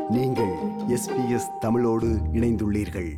நீங்கள் எஸ்பிஎஸ் தமிழோடு இணைந்துள்ளீர்கள்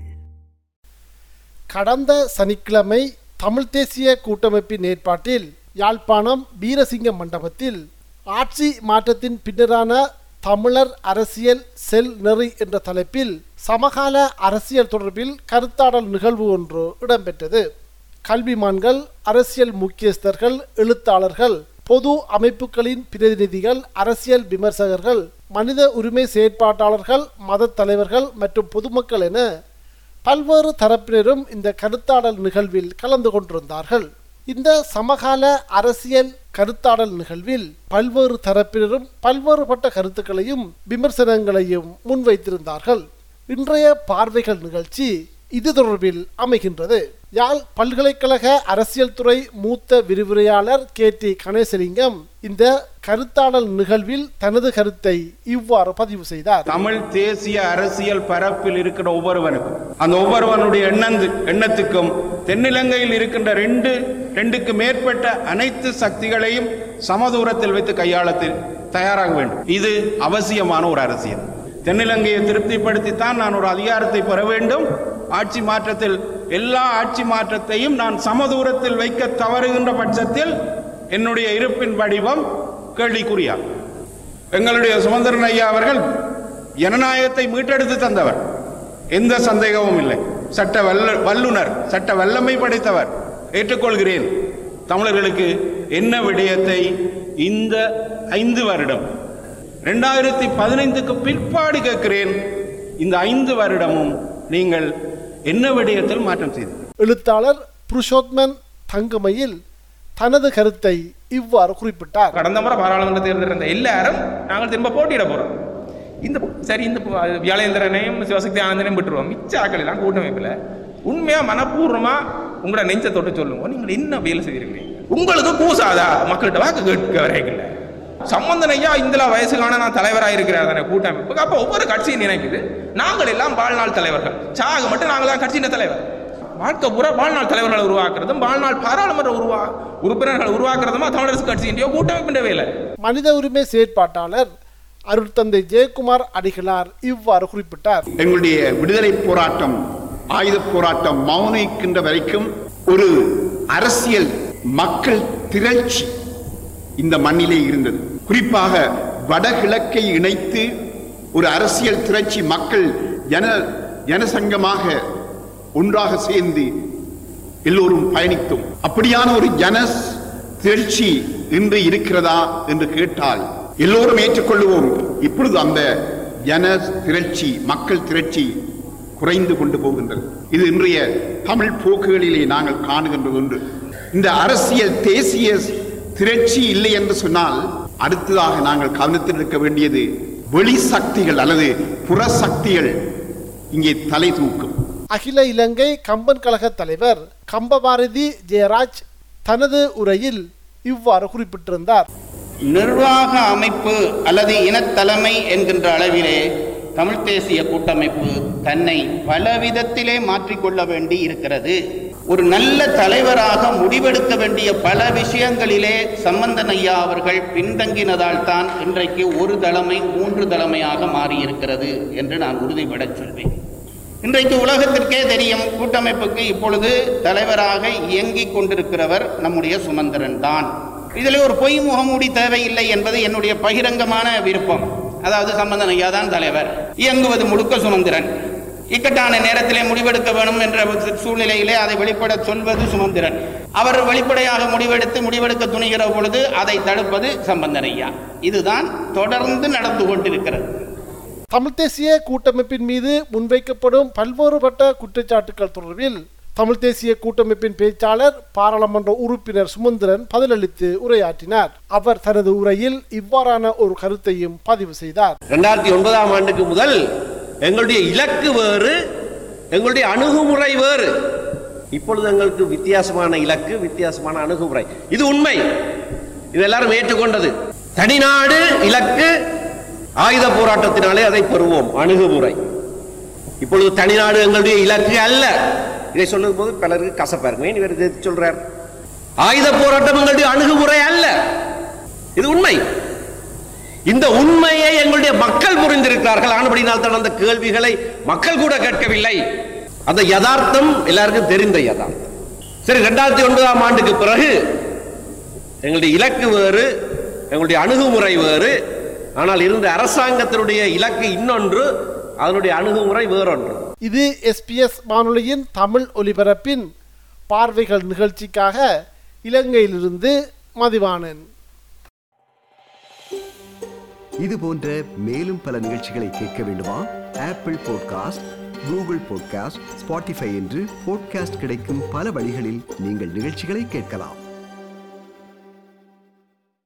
கடந்த சனிக்கிழமை தமிழ் தேசிய கூட்டமைப்பின் ஏற்பாட்டில் யாழ்ப்பாணம் வீரசிங்க மண்டபத்தில் ஆட்சி மாற்றத்தின் பின்னரான தமிழர் அரசியல் செல் நெறி என்ற தலைப்பில் சமகால அரசியல் தொடர்பில் கருத்தாடல் நிகழ்வு ஒன்று இடம்பெற்றது கல்விமான்கள் அரசியல் முக்கியஸ்தர்கள் எழுத்தாளர்கள் பொது அமைப்புகளின் பிரதிநிதிகள் அரசியல் விமர்சகர்கள் மனித உரிமை செயற்பாட்டாளர்கள் மதத் தலைவர்கள் மற்றும் பொதுமக்கள் என பல்வேறு தரப்பினரும் இந்த கருத்தாடல் நிகழ்வில் கலந்து கொண்டிருந்தார்கள் இந்த சமகால அரசியல் கருத்தாடல் நிகழ்வில் பல்வேறு தரப்பினரும் பல்வேறுபட்ட கருத்துக்களையும் விமர்சனங்களையும் முன்வைத்திருந்தார்கள் இன்றைய பார்வைகள் நிகழ்ச்சி இது தொடர்பில் அமைகின்றது யாழ் பல்கலைக்கழக அரசியல் துறை மூத்த விரிவுரையாளர் கே டி கணேசலிங்கம் இந்த கருத்தாடல் நிகழ்வில் தனது கருத்தை இவ்வாறு பதிவு செய்தார் தமிழ் தேசிய அரசியல் பரப்பில் இருக்கிற ஒவ்வொருவனுக்கும் அந்த ஒவ்வொருவனுடைய எண்ணந்து எண்ணத்துக்கும் தென்னிலங்கையில் இருக்கின்ற ரெண்டு ரெண்டுக்கு மேற்பட்ட அனைத்து சக்திகளையும் சமதூரத்தில் வைத்து கையாளத்தில் தயாராக வேண்டும் இது அவசியமான ஒரு அரசியல் தென்னிலங்கையை திருப்திப்படுத்தித்தான் நான் ஒரு அதிகாரத்தை பெற வேண்டும் ஆட்சி மாற்றத்தில் எல்லா ஆட்சி மாற்றத்தையும் நான் சமதூரத்தில் வைக்க தவறுகின்ற பட்சத்தில் என்னுடைய இருப்பின் வடிவம் கேள்விக்குறியாகும் எங்களுடைய சுமந்திரன் ஐயா அவர்கள் ஜனநாயகத்தை மீட்டெடுத்து தந்தவர் எந்த சந்தேகமும் இல்லை சட்ட வல்ல வல்லுனர் சட்ட வல்லமை படைத்தவர் ஏற்றுக்கொள்கிறேன் தமிழர்களுக்கு என்ன விடயத்தை இந்த ஐந்து வருடம் ரெண்டாயிரத்தி பதினைந்துக்கு பிற்பாடு கேட்கிறேன் இந்த ஐந்து வருடமும் நீங்கள் என்ன விடயத்தில் மாற்றம் செய்தீர்கள் எழுத்தாளர் புருஷோத்மன் தங்கமையில் தனது கருத்தை இவ்வாறு குறிப்பிட்டார் கடந்த முறை பாராளுமன்ற தேர்தல் இருந்த எல்லாரும் நாங்கள் திரும்ப போட்டியிட போறோம் இந்த சரி இந்த ப- வியாழேந்திரனையும் சிவசக்தி ஆனந்தனையும் விட்டுருவோம் மிச்ச ஆக்கள் எல்லாம் கூட்டமைப்பில் உண்மையா மனப்பூர்வமா உங்களோட நெஞ்ச தொட்டு சொல்லுங்க நீங்கள் என்ன வேலை செய்திருக்கிறீங்க உங்களுக்கு கூசாதா மக்கள்கிட்ட வாக்கு கேட்க வரைக்கல சம்பந்தன் ஐயா இந்த வயசுக்கான நான் தலைவராக இருக்கிறார் தானே கூட்டமைப்புக்கு அப்போ ஒவ்வொரு கட்சியும் நினைக்குது நாங்கள் எல்லாம் வாழ்நாள் தலைவர்கள் சாக மட்டும் நாங்கள் தான் கட்சியின் தலைவர் வாழ்க்கை பூரா வாழ்நாள் தலைவர்களை உருவாக்குறதும் வாழ்நாள் பாராளுமன்ற உருவா உறுப்பினர்களை உருவாக்குறதுமா தமிழரசு கட்சியின் கூட்டமைப்பின் வேலை மனித உரிமை செயற்பாட்டாளர் அருட்தந்தை ஜெயக்குமார் அடிகளார் இவ்வாறு குறிப்பிட்டார் எங்களுடைய விடுதலை போராட்டம் ஆயுத போராட்டம் மௌனிக்கின்ற வரைக்கும் ஒரு அரசியல் மக்கள் திரட்சி இந்த மண்ணிலே இருந்தது குறிப்பாக வடகிழக்கை இணைத்து ஒரு அரசியல் திரட்சி மக்கள் ஜன ஜனசங்கமாக ஒன்றாக சேர்ந்து எல்லோரும் பயணித்தோம் அப்படியான ஒரு ஜன திரட்சி இன்று இருக்கிறதா என்று கேட்டால் எல்லோரும் ஏற்றுக்கொள்வோம் இப்பொழுது அந்த ஜன திரட்சி மக்கள் திரட்சி குறைந்து கொண்டு போகின்றது இது இன்றைய தமிழ் போக்குகளிலே நாங்கள் காணுகின்ற ஒன்று இந்த அரசியல் தேசிய திரட்சி இல்லை என்று சொன்னால் அடுத்ததாக நாங்கள் கவனத்தில் இருக்க வேண்டியது வெளி சக்திகள் அல்லது புற சக்திகள் இங்கே தலை தூக்கும் அகில இலங்கை கம்பன் கழக தலைவர் கம்பபாரதி ஜெயராஜ் தனது உரையில் இவ்வாறு குறிப்பிட்டிருந்தார் நிர்வாக அமைப்பு அல்லது இனத்தலைமை என்கின்ற அளவிலே தமிழ் தேசிய கூட்டமைப்பு தன்னை பல விதத்திலே மாற்றிக்கொள்ள வேண்டி இருக்கிறது ஒரு நல்ல தலைவராக முடிவெடுக்க வேண்டிய பல விஷயங்களிலே சம்பந்தன் ஐயா அவர்கள் பின்தங்கினதால் தான் இன்றைக்கு ஒரு தலைமை மூன்று தலைமையாக மாறியிருக்கிறது என்று நான் உறுதிபடச் சொல்வேன் இன்றைக்கு உலகத்திற்கே தெரியும் கூட்டமைப்புக்கு இப்பொழுது தலைவராக இயங்கிக் கொண்டிருக்கிறவர் நம்முடைய சுமந்திரன் தான் இதில் ஒரு பொய் முகமூடி தேவையில்லை என்பது என்னுடைய பகிரங்கமான விருப்பம் அதாவது சம்பந்தன் ஐயா தான் தலைவர் இயங்குவது முழுக்க சுமந்திரன் இக்கட்டான நேரத்திலே முடிவெடுக்க வேணும் என்ற சூழ்நிலையிலே அதை வெளிப்பட சொல்வது சுமந்திரன் அவர் வெளிப்படையாக முடிவெடுத்து முடிவெடுக்க துணிகிற பொழுது அதை தடுப்பது சம்பந்தன் ஐயா இதுதான் தொடர்ந்து நடந்து கொண்டிருக்கிறது தமிழ் தேசிய கூட்டமைப்பின் மீது முன்வைக்கப்படும் பல்வேறுபட்ட குற்றச்சாட்டுகள் தொடர்பில் தமிழ் தேசிய கூட்டமைப்பின் பேச்சாளர் பாராளுமன்ற உறுப்பினர் சுமந்திரன் பதிலளித்து உரையாற்றினார் அவர் தனது உரையில் இவ்வாறான ஒரு கருத்தையும் பதிவு செய்தார் ரெண்டாயிரத்தி ஒன்பதாம் ஆண்டுக்கு முதல் எங்களுடைய இலக்கு வேறு எங்களுடைய அணுகுமுறை வேறு இப்பொழுது எங்களுக்கு வித்தியாசமான இலக்கு வித்தியாசமான அணுகுமுறை இது உண்மை இது எல்லாரும் ஏற்றுக்கொண்டது தனிநாடு இலக்கு ஆயுத போராட்டத்தினாலே அதை பெறுவோம் அணுகுமுறை இப்பொழுது தனிநாடு எங்களுடைய இலக்கு அல்ல இதை சொல்லும் போது பலருக்கு கசப்பா இருக்கும் ஏன் இவர் இதை சொல்றார் ஆயுத போராட்டம் எங்களுடைய அணுகுமுறை அல்ல இது உண்மை இந்த உண்மையை எங்களுடைய மக்கள் புரிந்திருக்கிறார்கள் ஆனபடினால் தான் அந்த கேள்விகளை மக்கள் கூட கேட்கவில்லை அந்த யதார்த்தம் எல்லாருக்கும் தெரிந்த யதார்த்தம் சரி ரெண்டாயிரத்தி ஒன்பதாம் ஆண்டுக்கு பிறகு எங்களுடைய இலக்கு வேறு எங்களுடைய அணுகுமுறை வேறு ஆனால் இருந்த அரசாங்கத்தினுடைய இலக்கு இன்னொன்று அதனுடைய அணுகுமுறை வேறொன்று இது எஸ்பிஎஸ் வானொலியின் தமிழ் ஒலிபரப்பின் பார்வைகள் நிகழ்ச்சிக்காக இலங்கையிலிருந்து மதிவாணன் இது போன்ற மேலும் பல நிகழ்ச்சிகளை கேட்க வேண்டுமா Apple podcast Google podcast Spotify என்று பாட்காஸ்ட் கிடைக்கும் பல வழிகளில் நீங்கள் நிகழ்ச்சிகளை கேட்கலாம்